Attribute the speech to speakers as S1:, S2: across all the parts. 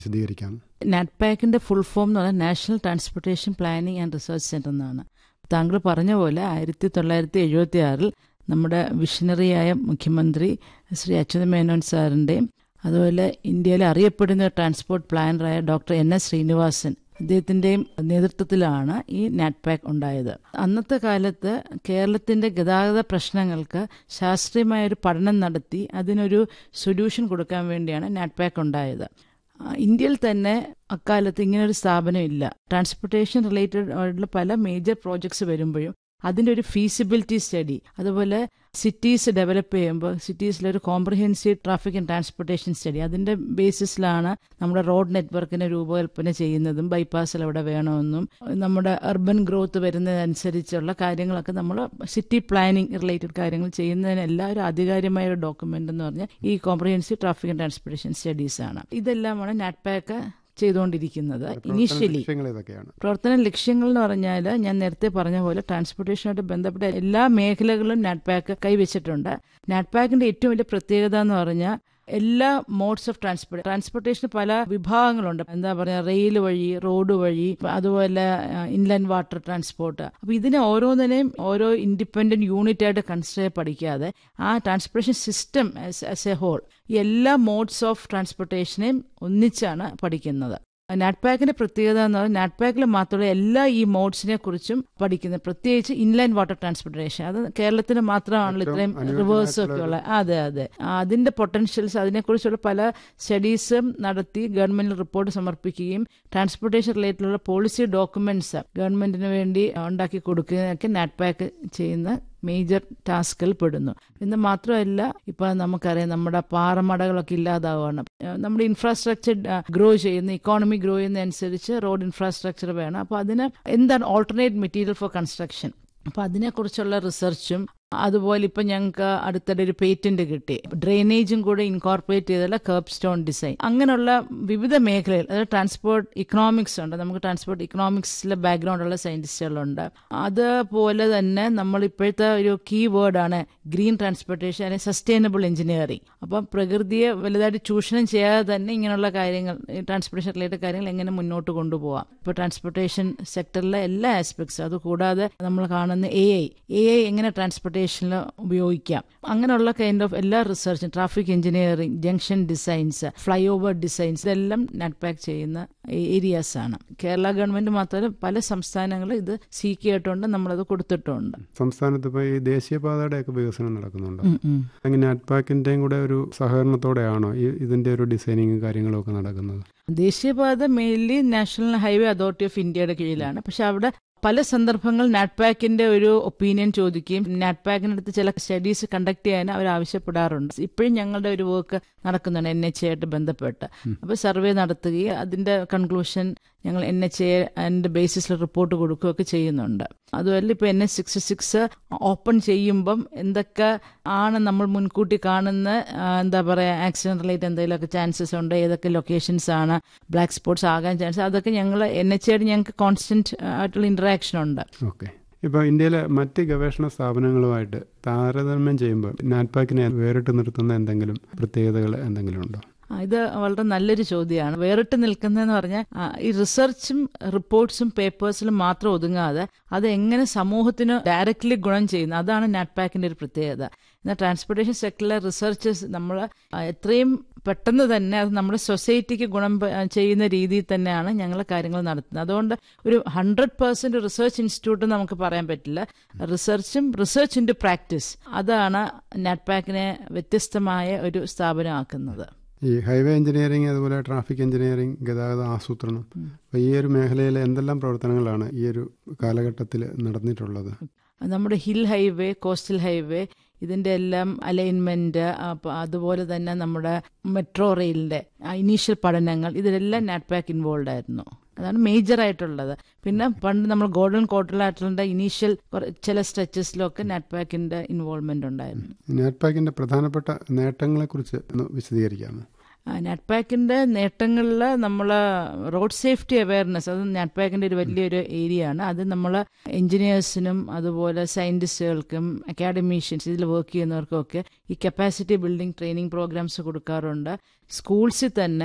S1: വിശദീകരിക്കാം
S2: നാറ്റ്പാക്കിന്റെ full form എന്ന് പറഞ്ഞാൽ national transportation planning and research centre എന്നാണ് താങ്കൾ പറഞ്ഞ പോലെ ആയിരത്തി തൊള്ളായിരത്തി എഴുപത്തി ആറിൽ നമ്മുടെ വിഷണറിയായ മുഖ്യമന്ത്രി ശ്രീ അച്യുത മേനോൻ സാറിൻ്റെയും അതുപോലെ ഇന്ത്യയിലെ അറിയപ്പെടുന്ന ട്രാൻസ്പോർട്ട് പ്ലാനറായ ഡോക്ടർ എൻ എസ് ശ്രീനിവാസൻ അദ്ദേഹത്തിൻ്റെയും നേതൃത്വത്തിലാണ് ഈ നാറ്റ്പാക്ക് ഉണ്ടായത് അന്നത്തെ കാലത്ത് കേരളത്തിൻ്റെ ഗതാഗത പ്രശ്നങ്ങൾക്ക് ശാസ്ത്രീയമായ ഒരു പഠനം നടത്തി അതിനൊരു സൊല്യൂഷൻ കൊടുക്കാൻ വേണ്ടിയാണ് നാറ്റ്പാക്ക് ഉണ്ടായത് ഇന്ത്യയിൽ തന്നെ അക്കാലത്ത് ഇങ്ങനൊരു സ്ഥാപനം ഇല്ല ട്രാൻസ്പോർട്ടേഷൻ റിലേറ്റഡ് ആയിട്ടുള്ള പല മേജർ പ്രോജക്ട്സ് വരുമ്പോഴും അതിൻ്റെ ഒരു ഫീസിബിലിറ്റി സ്റ്റഡി അതുപോലെ സിറ്റീസ് ഡെവലപ്പ് ചെയ്യുമ്പോൾ സിറ്റീസിലൊരു comprehensive traffic and transportation study അതിൻ്റെ ബേസിസിലാണ് നമ്മുടെ റോഡ് നെറ്റ്വർക്കിനെ രൂപകൽപ്പന ചെയ്യുന്നതും ബൈപ്പാസിൽ എവിടെ വേണമെന്നും നമ്മുടെ അർബൻ ഗ്രോത്ത് വരുന്നതനുസരിച്ചുള്ള കാര്യങ്ങളൊക്കെ നമ്മൾ സിറ്റി പ്ലാനിങ് റിലേറ്റഡ് കാര്യങ്ങൾ ചെയ്യുന്നതിന് എല്ലാവരും ആധികാരികമായ ഒരു ഡോക്യുമെൻ്റ് എന്ന് പറഞ്ഞാൽ ഈ കോംപ്രഹെൻസീവ് ട്രാഫിക് ആൻഡ് ട്രാൻസ്പോർട്ടേഷൻ സ്റ്റഡീസാണ് ഇതെല്ലാമാണ് നാറ്റ്പാക്ക് ചെയ്തുകൊണ്ടിരിക്കുന്നത് ഇനീഷ്യലി
S1: ലക്ഷ്യങ്ങൾ ഇതൊക്കെയാണ്
S2: പ്രവർത്തന ലക്ഷ്യങ്ങൾ എന്ന് പറഞ്ഞാൽ ഞാൻ നേരത്തെ പറഞ്ഞ പോലെ ട്രാൻസ്പോർട്ടേഷനുമായിട്ട് ബന്ധപ്പെട്ട എല്ലാ മേഖലകളിലും നാറ്റ്പാക്ക് കൈവച്ചിട്ടുണ്ട് നാറ്റ്പാക്കിന്റെ ഏറ്റവും വലിയ പ്രത്യേകത എന്ന് പറഞ്ഞാൽ എല്ലാ മോഡ്സ് ഓഫ് ട്രാൻസ്പോർട്ട് ട്രാൻസ്പോർട്ടേഷന് പല വിഭാഗങ്ങളുണ്ട് എന്താ പറയുക റെയിൽ വഴി റോഡ് വഴി അതുപോലെ ഇൻലാൻഡ് വാട്ടർ ട്രാൻസ്പോർട്ട് അപ്പോൾ ഇതിനെ ഓരോന്നിനെയും ഓരോ ഇൻഡിപെൻഡന്റ് യൂണിറ്റ് ആയിട്ട് കൺസിഡർ പഠിക്കാതെ ആ transportation system as a whole ഈ എല്ലാ മോഡ്സ് ഓഫ് ട്രാൻസ്പോർട്ടേഷനെയും ഒന്നിച്ചാണ് പഠിക്കുന്നത് നാറ്റ്പാക്കിന്റെ പ്രത്യേകത എന്ന് പറഞ്ഞാൽ നാറ്റ്പാക്കിൽ മാത്രമല്ല എല്ലാ ഈ മോഡ്സിനെ കുറിച്ചും പഠിക്കുന്നത് പ്രത്യേകിച്ച് ഇൻലൈൻ വാട്ടർ ട്രാൻസ്പോർട്ടേഷൻ അത് കേരളത്തിന് മാത്രമാണല്ലോ ഇത്രയും റിവേഴ്സും ഒക്കെ ഉള്ളത് അതെ അതെ അതിന്റെ പൊട്ടൻഷ്യൽസ് അതിനെക്കുറിച്ചുള്ള പല സ്റ്റഡീസും നടത്തി ഗവൺമെന്റിന് റിപ്പോർട്ട് സമർപ്പിക്കുകയും ട്രാൻസ്പോർട്ടേഷൻ റിലേറ്റഡുള്ള പോളിസി ഡോക്യുമെന്റ്സ് ഗവൺമെന്റിന് വേണ്ടി ഉണ്ടാക്കി കൊടുക്കുകയൊക്കെ നാറ്റ്പാക്ക് ചെയ്യുന്ന മേജർ ടാസ്കിൽ പെടുന്നു എന്ന് മാത്രമല്ല ഇപ്പൊ നമുക്കറിയാം നമ്മുടെ പാറമടകളൊക്കെ ഇല്ലാതാവുകയാണ് നമ്മുടെ ഇൻഫ്രാസ്ട്രക്ചർ ഗ്രോ ചെയ്യുന്ന ഇക്കോണമി ഗ്രോ ചെയ്യുന്നതനുസരിച്ച് റോഡ് ഇൻഫ്രാസ്ട്രക്ചർ വേണം അപ്പോൾ അതിന് എന്താണ് ഓൾട്ടർനേറ്റ് മെറ്റീരിയൽ ഫോർ കൺസ്ട്രക്ഷൻ അപ്പോൾ അതിനെക്കുറിച്ചുള്ള റിസർച്ചും അതുപോലെ ഇപ്പം ഞങ്ങൾക്ക് അടുത്തിടെ ഒരു പേറ്റന്റ് കിട്ടി ഡ്രെയിനേജും കൂടെ ഇൻകോർപ്പറേറ്റ് ചെയ്തുള്ള കർബ് സ്റ്റോൺ ഡിസൈൻ അങ്ങനെയുള്ള വിവിധ മേഖലയിൽ അതായത് ട്രാൻസ്പോർട്ട് ഇക്കണോമിക്സ് ഉണ്ട് നമുക്ക് ട്രാൻസ്പോർട്ട് ഇക്കണോമിക്സിലെ ബാക്ക്ഗ്രൗണ്ട് ഉള്ള സയന്റിസ്റ്റുകളുണ്ട് അതുപോലെ തന്നെ നമ്മൾ ഇപ്പോഴത്തെ ഒരു കീ വേർഡാണ് ഗ്രീൻ ട്രാൻസ്പോർട്ടേഷൻ അല്ലെങ്കിൽ സസ്റ്റൈനബിൾ എഞ്ചിനീയറിംഗ് അപ്പം പ്രകൃതിയെ വലുതായിട്ട് ചൂഷണം ചെയ്യാതെ തന്നെ ഇങ്ങനെയുള്ള കാര്യങ്ങൾ ട്രാൻസ്പോർട്ടേഷൻ റിലേറ്റഡ് കാര്യങ്ങൾ എങ്ങനെ മുന്നോട്ട് കൊണ്ടുപോകാം ഇപ്പോൾ ട്രാൻസ്പോർട്ടേഷൻ സെക്ടറിലെ എല്ലാ ആസ്പെക്ട്സ് അതുകൂടാതെ നമ്മൾ കാണുന്ന എ ഐ എ ഐ എങ്ങനെ ട്രാൻസ്പോർട്ടേഷനിൽ ഉപയോഗിക്കാം അങ്ങനെയുള്ള കൈൻഡ് ഓഫ് എല്ലാ റിസർച്ചും traffic engineering junction designs flyover designs ഇതെല്ലാം നെറ്റ്പാക്ക് ചെയ്യുന്ന ഏരിയാസ് ആണ് കേരള ഗവൺമെന്റ് മാത്രമല്ല പല സംസ്ഥാനങ്ങളും ഇത് സീക്ക് ചെയ്തിട്ടുണ്ട് നമ്മളത് കൊടുത്തിട്ടുണ്ട്
S1: സംസ്ഥാനത്ത് ഇപ്പോൾ ഈ ദേശീയപാതയുടെ ഒക്കെ വികസനം നടക്കുന്നുണ്ട് അങ്ങനെ നാറ്റ്പാക്കിന്റെയും കൂടെ ഒരു സഹകരണത്തോടെയാണോ ഈ ഇതിന്റെ ഒരു ഡിസൈനിങ്ങും കാര്യങ്ങളും ഒക്കെ നടക്കുന്നത്
S2: ദേശീയപാത mainly national highway authority of ഇന്ത്യയുടെ കീഴിലാണ് പക്ഷെ അവിടെ പല സന്ദർഭങ്ങൾ നാറ്റ്പാക്കിന്റെ ഒരു ഒപ്പീനിയൻ ചോദിക്കുകയും നാറ്റ്പാക്കിനടുത്ത് ചില സ്റ്റഡീസ് കണ്ടക്ട് ചെയ്യാൻ അവർ ആവശ്യപ്പെടാറുണ്ട് ഇപ്പോഴും ഞങ്ങളുടെ ഒരു വർക്ക് നടക്കുന്നുണ്ട് എൻ എച്ച് ആയിട്ട് ബന്ധപ്പെട്ട് അപ്പോൾ സർവേ നടത്തുകയും അതിന്റെ കൺക്ലൂഷൻ ഞങ്ങൾ എൻ എച്ച് എന്റെ ബേസിസിൽ റിപ്പോർട്ട് കൊടുക്കുകയൊക്കെ ചെയ്യുന്നുണ്ട് അതുമല്ല ഇപ്പോൾ N H six six open ചെയ്യുമ്പം എന്തൊക്കെ ആണ് നമ്മൾ മുൻകൂട്ടി കാണുന്ന എന്താ പറയുക ആക്സിഡന്റ് റിലേറ്റ് എന്തെങ്കിലുമൊക്കെ ചാൻസസ് ഉണ്ട് ഏതൊക്കെ ലൊക്കേഷൻസ് ആണ് ബ്ലാക്ക് സ്പോട്ട്സ് ആകാൻ ചാൻസ് അതൊക്കെ ഞങ്ങൾ എൻ എച്ച് ആയിട്ട് ഞങ്ങൾക്ക് കോൺസ്റ്റന്റ് ആയിട്ടുള്ള ഇന്ററാക്ഷൻ ഉണ്ട്
S1: ഓക്കെ ഇപ്പോൾ ഇന്ത്യയിലെ മറ്റ് ഗവേഷണ സ്ഥാപനങ്ങളുമായിട്ട് താരതമ്യം ചെയ്യുമ്പോൾ നാറ്റ്പാക്കിനെ വേറിട്ട് നിർത്തുന്ന എന്തെങ്കിലും പ്രത്യേകതകൾ എന്തെങ്കിലും ഉണ്ടോ
S2: ഇത് വളരെ നല്ലൊരു ചോദ്യമാണ് വേറിട്ട് നിൽക്കുന്നതെന്ന് പറഞ്ഞാൽ ഈ റിസർച്ചും റിപ്പോർട്ട്സും പേപ്പേഴ്സിലും മാത്രം ഒതുങ്ങാതെ അത് എങ്ങനെ സമൂഹത്തിന് ഡയറക്റ്റ്ലി ഗുണം ചെയ്യുന്നു അതാണ് നാറ്റ്പാക്കിന്റെ ഒരു പ്രത്യേകത എന്നാൽ ട്രാൻസ്പോർട്ടേഷൻ സെക്ടറിലെ റിസർച്ചസ് നമ്മൾ എത്രയും പെട്ടെന്ന് തന്നെ അത് നമ്മുടെ സൊസൈറ്റിക്ക് ഗുണം ചെയ്യുന്ന രീതിയിൽ തന്നെയാണ് ഞങ്ങൾ കാര്യങ്ങൾ നടത്തുന്നത് അതുകൊണ്ട് ഒരു ഹൺഡ്രഡ് പെർസെന്റ് റിസർച്ച് ഇൻസ്റ്റിറ്റ്യൂട്ട് നമുക്ക് പറയാൻ പറ്റില്ല റിസർച്ചും റിസർച്ച് ഇൻ പ്രാക്ടീസ് അതാണ് നാറ്റ്പാക്കിനെ വ്യത്യസ്തമായ ഒരു സ്ഥാപനമാക്കുന്നത്
S1: ഈ ഹൈവേ എഞ്ചിനീയറിംഗ് അതുപോലെ ട്രാഫിക് എഞ്ചിനീയറിംഗ് ഗതാഗത ആസൂത്രണം അപ്പോൾ ഈ ഒരു മേഖലയിൽ എന്തെല്ലാം പ്രവർത്തനങ്ങളാണ് ഈ ഒരു കാലഘട്ടത്തിൽ നടന്നിട്ടുള്ളത്
S2: നമ്മുടെ ഹിൽ ഹൈവേ കോസ്റ്റൽ ഹൈവേ ഇതിൻ്റെ എല്ലാം അലൈൻമെന്റ് അതുപോലെ തന്നെ നമ്മുടെ മെട്രോ റെയിലിന്റെ ഇനീഷ്യൽ പഠനങ്ങൾ ഇതിലെല്ലാം നാറ്റ്പാക്ക് ഇൻവോൾവ് ആയിരുന്നു അതാണ് മേജർ ആയിട്ടുള്ളത് പിന്നെ പണ്ട് നമ്മൾ ഗോൾഡൻ കോട്ടലായിട്ടുള്ള ഇനീഷ്യൽ ചില സ്ട്രെച്ചസിലൊക്കെ നാറ്റ്പാക്കിന്റെ ഇൻവോൾവ്മെന്റ് ഉണ്ടായിരുന്നു
S1: നാറ്റ്പാക്കിന്റെ പ്രധാനപ്പെട്ട നേട്ടങ്ങളെ കുറിച്ച് ഒന്ന് വിശദീകരിക്കാമോ
S2: നാറ്റ്പാക്കിന്റെ നേട്ടങ്ങളിൽ നമ്മൾ റോഡ് സേഫ്റ്റി അവയർനെസ് അത് നാറ്റ്പാക്കിന്റെ ഒരു വലിയൊരു ഏരിയ ആണ് അത് നമ്മൾ എഞ്ചിനീയേഴ്സിനും അതുപോലെ സയന്റിസ്റ്റുകൾക്കും അക്കാഡമീഷ്യൻസ് ഇതിൽ വർക്ക് ചെയ്യുന്നവർക്കും ഒക്കെ ഈ കപ്പാസിറ്റി ബിൽഡിംഗ് ട്രെയിനിങ് പ്രോഗ്രാംസ് കൊടുക്കാറുണ്ട് സ്കൂൾസിൽ തന്നെ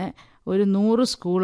S2: ഒരു നൂറ് സ്കൂൾ